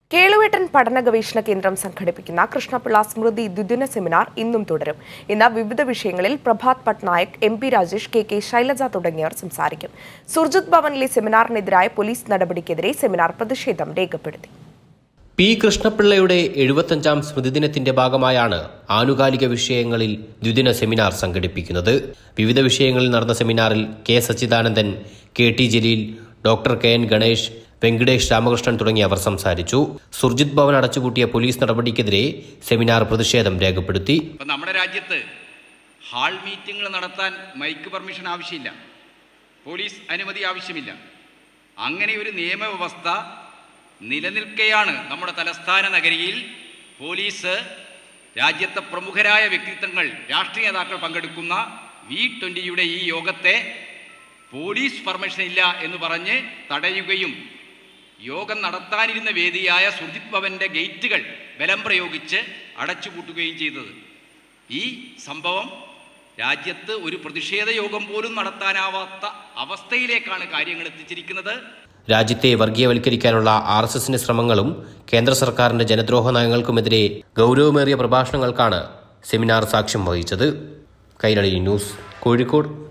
കേളുവേട്ടൻ പഠന ഗവേഷണ കേന്ദ്രം സംഘടിപ്പിക്കുന്ന കൃഷ്ണപിള്ള സ്മൃതി ദ്വിദിന സെമിനാർ ഇന്നും തുടരും ഇന്ന് വിവിധ വിഷയങ്ങളിൽ Prabhat Patnaik M P Rajesh K K Shailaja തുടങ്ങിയവർ സംസാരിക്കും സുർജിത് ഭവനിലെ സെമിനാറിനെതിരായ പോലീസ് നടപടിക്കെതിരെ സെമിനാർ പ്രതിഷേധം രേഖപ്പെടുത്തി പി കൃഷ്ണപിള്ളയുടെ എഴുപത്തഞ്ചാം സ്മൃതിദിനത്തിന്റെ ഭാഗമായാണ് ആനുകാലിക വിഷയങ്ങളിൽ ദ്വിദിന സെമിനാർ സംഘടിപ്പിക്കുന്നത് വിവിധ വിഷയങ്ങളിൽ നടന്ന സെമിനാറിൽ K Sachidanandan K T Jaleel doctor K N Ganesh Venkatesh Ramakrishnan തുടങ്ങിയവർ സംസാരിച്ചു സുർജിത് ഭവൻ അടച്ചുപൂട്ടിയ പോലീസ് നടപടിക്കെതിരെ സെമിനാർ പ്രതിഷേധം രേഖപ്പെടുത്തി ഇപ്പം നമ്മുടെ രാജ്യത്ത് ഹാൾ മീറ്റിങ്ങുകൾ നടത്താൻ മൈക്ക് പെർമിഷൻ ആവശ്യമില്ല പോലീസ് അനുമതി ആവശ്യമില്ല അങ്ങനെ ഒരു നിയമവ്യവസ്ഥ നിലനിൽക്കെയാണ് നമ്മുടെ തലസ്ഥാന നഗരിയിൽ പോലീസ് രാജ്യത്തെ പ്രമുഖരായ വ്യക്തിത്വങ്ങൾ രാഷ്ട്രീയ നേതാക്കൾ പങ്കെടുക്കുന്ന വി ട്വൻ്റിയുടെ ഈ യോഗത്തെ പോലീസ് പെർമിഷൻ ഇല്ല എന്ന് പറഞ്ഞ് തടയുകയും യോഗം നടത്താനിരുന്ന വേദിയായ സുജിത് ഭവന്റെ ഗേറ്റുകൾ ബലം പ്രയോഗിച്ച് അടച്ചുപൂട്ടുകയും ചെയ്തത് ഈ സംഭവം രാജ്യത്ത് ഒരു പ്രതിഷേധ യോഗം പോലും നടത്താനാവാത്ത അവസ്ഥയിലേക്കാണ് കാര്യങ്ങൾ എത്തിച്ചിരിക്കുന്നത് രാജ്യത്തെ വർഗീയവൽക്കരിക്കാനുള്ള ആർ എസ് എസിന്റെ ശ്രമങ്ങളും കേന്ദ്ര സർക്കാരിന്റെ ജനദ്രോഹ നയങ്ങൾക്കുമെതിരെ ഗൗരവമേറിയ പ്രഭാഷണങ്ങൾക്കാണ് സെമിനാർ സാക്ഷ്യം വഹിച്ചത് കൈരളി ന്യൂസ് കോഴിക്കോട്